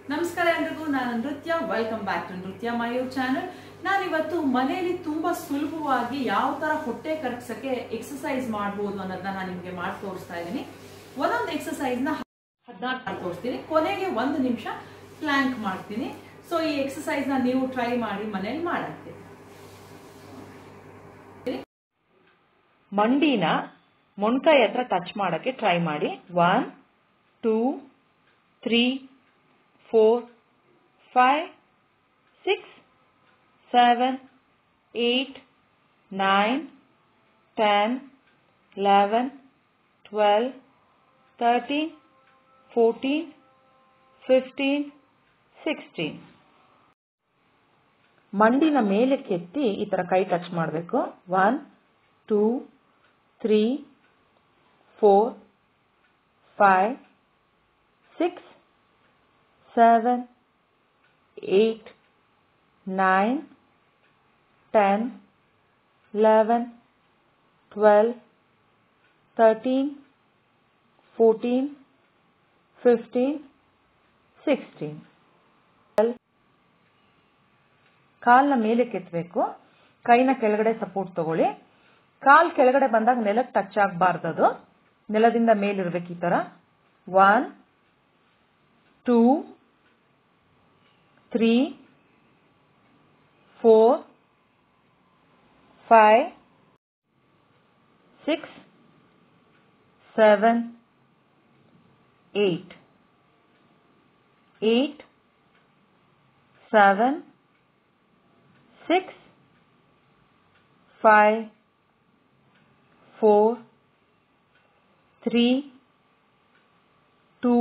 ನಮಸ್ಕಾರ ಎಲ್ರಿಗೂ ನಾನು ನೃತ್ಯ ವೆಲ್ಕಮ್ ಬ್ಯಾಕ್ ಟು ನೃತ್ಯ ಮಯೂರ್ ಚಾನಲ್ ನಾನಿವತ್ತು ಮನೆಯಲ್ಲಿ ತುಂಬಾ ಸುಲಭವಾಗಿ ಯಾವ ತರ ಹೊಟ್ಟೆ ಕರಗ್ಸಕ್ಕೆ ಎಕ್ಸಸೈಸ್ ಮಾಡ್ಬೋದು ಅನ್ನೋದನ್ನ ನಾನು ನಿಮ್ಗೆ ಮಾಡಿ ತೋರಿಸ್ತಾ ಇದ್ದೀನಿ ಒಂದೊಂದು ಎಕ್ಸಸೈಸ್ ನ ಹದಿನಾಲ್ಕು ಮಾಡಿ ತೋರಿಸ್ತೀನಿ ಕೊನೆಗೆ ಒಂದು ನಿಮಿಷ ಪ್ಲಾಂಕ್ ಮಾಡ್ತೀನಿ ಸೊ ಈ ಎಕ್ಸಸೈಸ್ ನ ನೀವು ಟ್ರೈ ಮಾಡಿ ಮನೇಲಿ ಮಾಡಕ್ಕೆ ಮಂಡಿನ ಮೊಣ್ಕೈ ಹತ್ರ ಟಚ್ ಮಾಡಕ್ಕೆ ಟ್ರೈ ಮಾಡಿ one two three four five six seven eight nine ten eleven twelve thirteen fourteen fifteen sixteen ಮಂಡಿನ ಮೇಲಕ್ಕೆ ಎತ್ತಿ ಈ ತರ ಕೈ ಟಚ್ ಮಾಡಬೇಕು one two three four five six seven eight nine ten eleven twelve thirteen fourteen fifteen sixteen ಕಾಲ್ನ ಮೇಲೆ ಕೆತ್ತಬೇಕು ಕೈನ ಕೆಳಗಡೆ ಸಪೋರ್ಟ್ ತಗೊಳ್ಳಿ ಕಾಲ್ ಕೆಳಗಡೆ ಬಂದಾಗ ನೆಲಕ್ಕೆ ಟಚ್ ಆಗಬಾರ್ದು ಅದು ನೆಲದಿಂದ ಮೇಲಿರ್ಬೇಕು ಈ ತರ one two three four five six seven eight eight seven six five four three two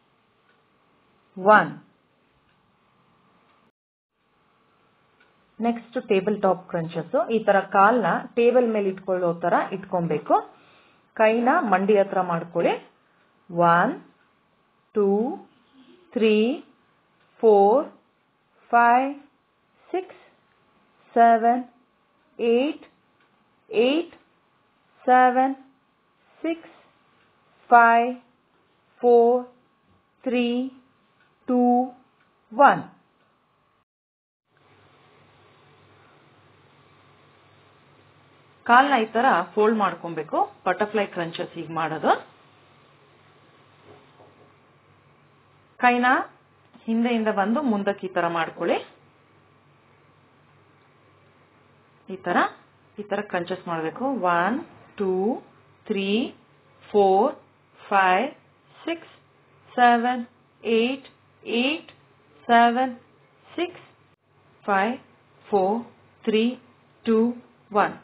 one next table top crunches ಈ ತರ ಕಾಲ್ನ ಟೇಬಲ್ ಮೇಲೆ ಇಟ್ಕೊಳ್ಳೋ ತರ ಇಟ್ಕೊಬೇಕು ಕೈನ ಮಂಡಿ ಹತ್ರ ಮಾಡ್ಕೊಳ್ಳಿ one two three four five six seven eight eight seven six five four three two one ಕಾಲ್ನ ಈ ತರ ಫೋಲ್ಡ್ ಮಾಡ್ಕೊಬೇಕು ಬಟರ್ಫ್ಲೈ ಕ್ರಂಚಸ್ ಈಗ ಮಾಡೋದು ಕೈನ ಹಿಂದೆಯಿಂದ ಬಂದು ಮುಂದಕ್ಕೆ ಈ ತರ ಮಾಡ್ಕೊಳ್ಳಿ ಈ ತರ ಈ ತರ ಕ್ರಂಚಸ್ ಮಾಡಬೇಕು one two three four five six seven eight eight seven six five four three two one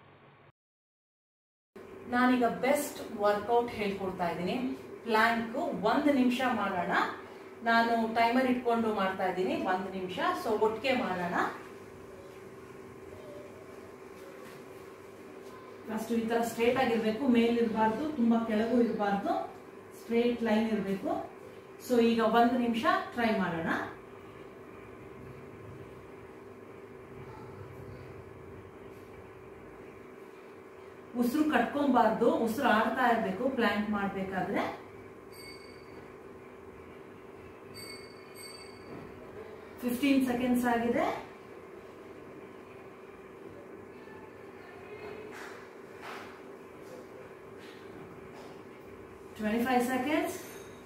ನಾನೀಗ ಬೆಸ್ಟ್ ವರ್ಕೌಟ್ ಹೇಳ್ಕೊಡ್ತಾ ಇದ್ದೀನಿ ಪ್ಲಾಂಕ್ ಒಂದು ನಿಮಿಷ ಮಾಡೋಣ ನಾನು ಟೈಮರ್ ಇಟ್ಕೊಂಡು ಮಾಡ್ತಾ ಇದ್ದೀನಿ ಒಂದು ನಿಮಿಷ ಸೊ ಒಟ್ಟಿಗೆ ಮಾಡೋಣ ಫಸ್ಟ್ ಈ ತರ ಸ್ಟ್ರೇಟ್ ಆಗಿರ್ಬೇಕು ಮೇಲ್ ಇರಬಾರ್ದು ತುಂಬಾ ಕೆಳಗೂ ಇರಬಾರ್ದು ಸ್ಟ್ರೇಟ್ ಲೈನ್ ಇರಬೇಕು ಸೊ ಈಗ ಒಂದು ನಿಮಿಷ ಟ್ರೈ ಮಾಡೋಣ ಉಸಿರು ಕಟ್ಕೊಬಾರ್ದು ಉಸಿರು ಆಡ್ತಾ ಇರ್ಬೇಕು ಪ್ಲಾಂಕ್ ಮಾಡ್ಬೇಕಾದ್ರೆ ಫಿಫ್ಟೀನ್ ಸೆಕೆಂಡ್ಸ್ ಆಗಿದೆ twenty five seconds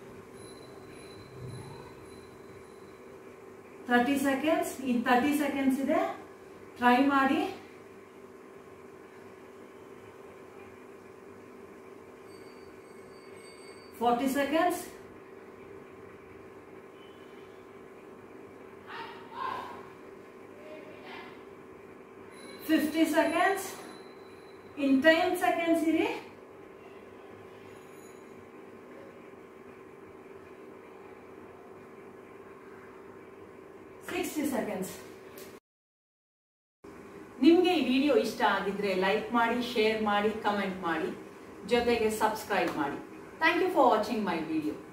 thirty seconds in thirty seconds ಇದೆ ಟ್ರೈ ಮಾಡಿ forty seconds fifty seconds in ten seconds ಇರಿ ಸಿಕ್ಸ್ಟಿ ಸೆಕೆಂಡ್ಸ್ ನಿಮಗೆ ಈ ವಿಡಿಯೋ ಇಷ್ಟ ಆಗಿದ್ರೆ ಲೈಕ್ ಮಾಡಿ ಶೇರ್ ಮಾಡಿ ಕಮೆಂಟ್ ಮಾಡಿ ಜೊತೆಗೆ ಸಬ್ಸ್ಕ್ರೈಬ್ ಮಾಡಿ thank you for watching my video